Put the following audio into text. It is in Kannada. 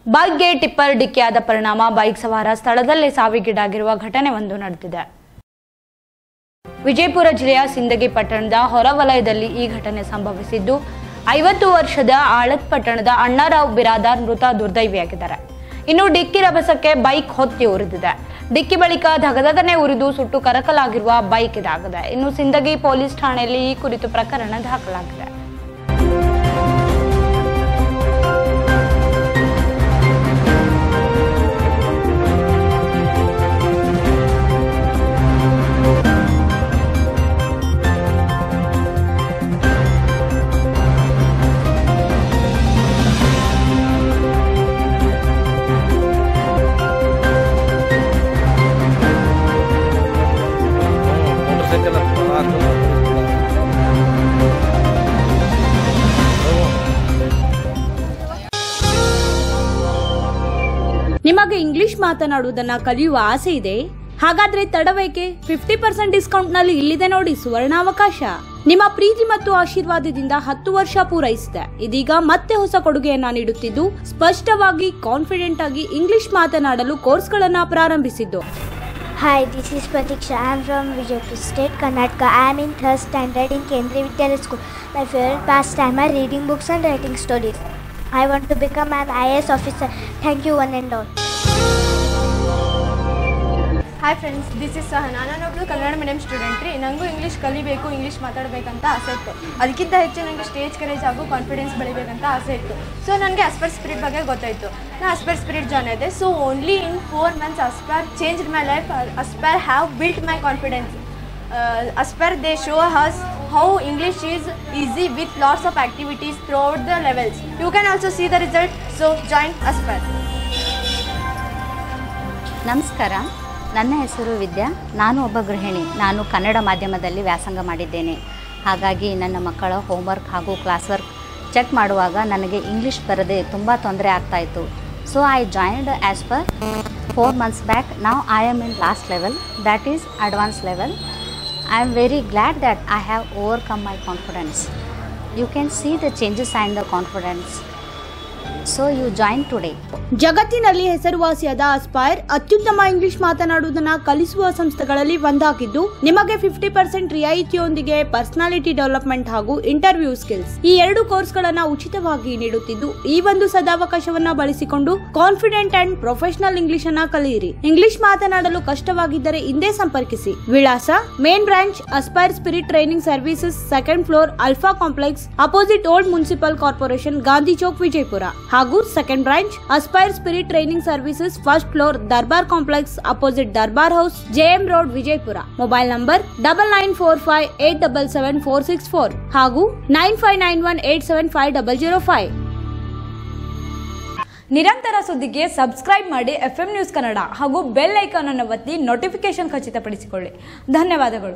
ಬೈಕ್ಗೆ ಟಿಪ್ಪರ್ ಡಿಕ್ಕಿಯಾದ ಪರಿಣಾಮ ಬೈಕ್ ಸವಾರ ಸ್ಥಳದಲ್ಲೇ ಸಾವಿಗೀಡಾಗಿರುವ ಘಟನೆ ಒಂದು ನಡೆದಿದೆ ವಿಜಯಪುರ ಜಿಲ್ಲೆಯ ಸಿಂದಗಿ ಪಟ್ಟಣದ ಹೊರವಲಯದಲ್ಲಿ ಈ ಘಟನೆ ಸಂಭವಿಸಿದ್ದು ಐವತ್ತು ವರ್ಷದ ಆಳತ್ ಪಟ್ಟಣದ ಅಣ್ಣಾರಾವ್ ಬಿರಾದಾರ್ ಮೃತ ದುರ್ದೈವಿಯಾಗಿದ್ದಾರೆ ಇನ್ನು ಡಿಕ್ಕಿ ರಭಸಕ್ಕೆ ಬೈಕ್ ಹೊತ್ತಿ ಉರಿದಿದೆ ಡಿಕ್ಕಿ ಬಳಿಕ ಧಗಧಗನೆ ಉರಿದು ಸುಟ್ಟು ಕರಕಲಾಗಿರುವ ಬೈಕ್ ಇದಾಗಿದೆ ಇನ್ನು ಸಿಂದಗಿ ಪೊಲೀಸ್ ಠಾಣೆಯಲ್ಲಿ ಈ ಕುರಿತು ಪ್ರಕರಣ ದಾಖಲಾಗಿದೆ मोटरसाइकिल ನಿಮಗೆ ಇಂಗ್ಲಿಷ್ ಮಾತನಾಡುವುದನ್ನ ಕಲಿಯುವ ಆಸೆ ಇದೆ ಹಾಗಾದ್ರೆ ತಡವೇಕೆ ಫಿಫ್ಟಿ ಪರ್ಸೆಂಟ್ ಡಿಸ್ಕೌಂಟ್ ನಲ್ಲಿ ಇಲ್ಲಿದೆ ನೋಡಿ ಸುವರ್ಣಾವಕಾಶ ನಿಮ್ಮ ಪ್ರೀತಿ ಮತ್ತು ಆಶೀರ್ವಾದದಿಂದ ಹತ್ತು ವರ್ಷ ಪೂರೈಸಿದೆ ಇದೀಗ ಮತ್ತೆ ಹೊಸ ಕೊಡುಗೆಯನ್ನ ನೀಡುತ್ತಿದ್ದು ಸ್ಪಷ್ಟವಾಗಿ ಕಾನ್ಫಿಡೆಂಟ್ ಆಗಿ ಇಂಗ್ಲಿಷ್ ಮಾತನಾಡಲು ಕೋರ್ಸ್ಗಳನ್ನ ಪ್ರಾರಂಭಿಸಿದ್ದು Hi, this is Pratiksha. I am from Vijaypur State, Karnataka. I am in third standard in Kendriya Vidyalaya School. My favorite pastime are reading books and writing stories. I want to become an IAS officer. Thank you, one and all. Hi friends this is Sahana ನಾನೊಬ್ಳು ಕನ್ನಡ ಮೀಡಿಯಂ ಸ್ಟೂಡೆಂಟ್ ರೀ ನನಗೂ ಇಂಗ್ಲೀಷ್ ಕಲಿಬೇಕು ಇಂಗ್ಲೀಷ್ ಮಾತಾಡಬೇಕಂತ ಆಸೆ ಇತ್ತು ಅದಕ್ಕಿಂತ ಹೆಚ್ಚು ನನಗೆ ಸ್ಟೇಜ್ ಕರೇಜ್ ಹಾಗೂ ಕಾನ್ಫಿಡೆನ್ಸ್ ಬೆಳಿಬೇಕಂತ ಆಸೆ ಇತ್ತು ಸೊ ನನಗೆ ಅಸ್ಪರ್ ಸ್ಪಿರಿಟ್ ಬಗ್ಗೆ ಗೊತ್ತಾಯಿತು ನಾನು ಅಸ್ಪರ್ ಸ್ಪಿರಿಟ್ ಜಾಯ್ನ್ ಆದೆ so only in four months Aspire change my life Aspire have built my confidence Aspire they show us how English is easy with lots of activities throughout the levels you can also see the result so join Aspire ನಮಸ್ಕಾರ ನನ್ನ ಹೆಸರು ವಿದ್ಯಾ ನಾನು ಒಬ್ಬ ಗೃಹಿಣಿ ನಾನು ಕನ್ನಡ ಮಾಧ್ಯಮದಲ್ಲಿ ವ್ಯಾಸಂಗ ಮಾಡಿದ್ದೇನೆ ಹಾಗಾಗಿ ನನ್ನ ಮಕ್ಕಳ ಹೋಮ್ವರ್ಕ್ ಹಾಗೂ ಕ್ಲಾಸ್ ವರ್ಕ್ ಚೆಕ್ ಮಾಡುವಾಗ ನನಗೆ ಇಂಗ್ಲೀಷ್ ಬರದೆ ತುಂಬ ತೊಂದರೆ ಆಗ್ತಾಯಿತ್ತು so I joined Aspire four months back ನಾವು I am in last level that is advance level I am very glad that I have overcome my confidence you can see the changes and the confidence so you join today ಜಗತ್ತಿನಲ್ಲಿ ಹೆಸರುವಾಸಿಯಾದ ಅಸ್ಪೈರ್ ಅತ್ಯುತ್ತಮ ಇಂಗ್ಲಿಷ್ ಮಾತನಾಡುವುದನ್ನ ಕಲಿಸುವ ಸಂಸ್ಥೆಗಳಲ್ಲಿ ಒಂದಾಗಿದ್ದು ನಿಮಗೆ ಫಿಫ್ಟಿ ಪರ್ಸೆಂಟ್ ರಿಯಾಯಿತಿಯೊಂದಿಗೆ ಪರ್ಸನಾಲಿಟಿ ಡೆವಲಪ್ಮೆಂಟ್ ಹಾಗೂ ಇಂಟರ್ವ್ಯೂ ಸ್ಕಿಲ್ಸ್ ಈ ಎರಡು ಕೋರ್ಸ್ಗಳನ್ನ ಉಚಿತವಾಗಿ ನೀಡುತ್ತಿದ್ದು ಈ ಒಂದು ಸದಾವಕಾಶವನ್ನ ಬಳಸಿಕೊಂಡು ಕಾನ್ಫಿಡೆಂಟ್ ಅಂಡ್ ಪ್ರೊಫೆಷನಲ್ ಇಂಗ್ಲಿಷ್ ಅನ್ನ ಕಲಿಯಿರಿ ಇಂಗ್ಲಿಷ್ ಮಾತನಾಡಲು ಕಷ್ಟವಾಗಿದ್ದರೆ ಹಿಂದೆ ಸಂಪರ್ಕಿಸಿ ವಿಳಾಸ main branch Aspire spirit training services second floor alpha complex opposite old municipal corporation Gandhi Chowk Vijayapura ಹಾಗೂ second branch Aspire spirit training services first floor Darbar complex opposite Darbar house JM road Vijayapura mobile number double nine four five eight double seven four six four ಹಾಗೂ nine five nine one eight seven five double zero five ನಿರಂತರ ಸುದ್ದಿಗೆ ಸಬ್ಸ್ಕ್ರೈಬ್ ಮಾಡಿ ಎಫ್ ನ್ಯೂಸ್ ಕನ್ನಡ ಹಾಗೂ ಬೆಲ್ ಐಕಾನ್ ಅನ್ನು ಒತ್ತಿ ನೋಟಿಫಿಕೇಶನ್ ಖಚಿತಪಡಿಸಿಕೊಳ್ಳಿ ಧನ್ಯವಾದಗಳು